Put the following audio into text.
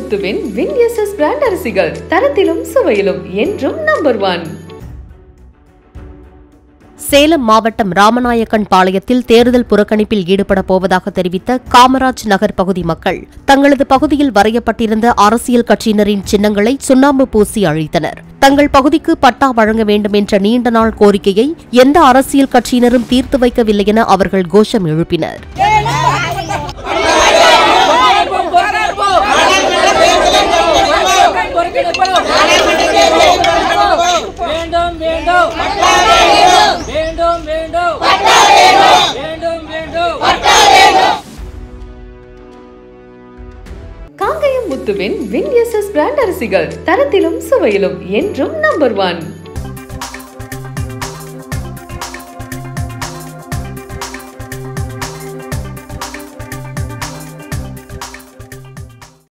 முத்துவின் வின் SS brand அரிசிகள் தரத்திலும் சுவையிலும் என்றும் நம்பர் ஒன் சேலம் மாவட்டம் ராமநாயக்கன் பாளையத்தில் தேர்தல் புறக்கணிப்பில் ஈடுபட போவதாக தெரிவித்த காமராஜ் நகர் பகுதி மக்கள் தங்களது பகுதியில் வரையப்பட்டிருந்த அரசியல் கட்சியினரின் சின்னங்களை சுண்ணாம்பு பூசி அழித்தனர் தங்கள் பகுதிக்கு பட்டா வழங்க வேண்டும் என்ற நீண்ட நாள் கோரிக்கையை எந்த அரசியல் கட்சியினரும் தீர்த்து வைக்கவில்லை என அவர்கள் கோஷம் எழுப்பினர் வேண்டும் வேண்டும் வேண்டும் வேண்டும் வேண்டும் வேண்டும் காங்கயம் முத்துவின் வின் எஸ்எஸ் பிராண்ட் அரிசிகள் தரத்திலும் சுவையிலும் என்றும் நம்பர் ஒன்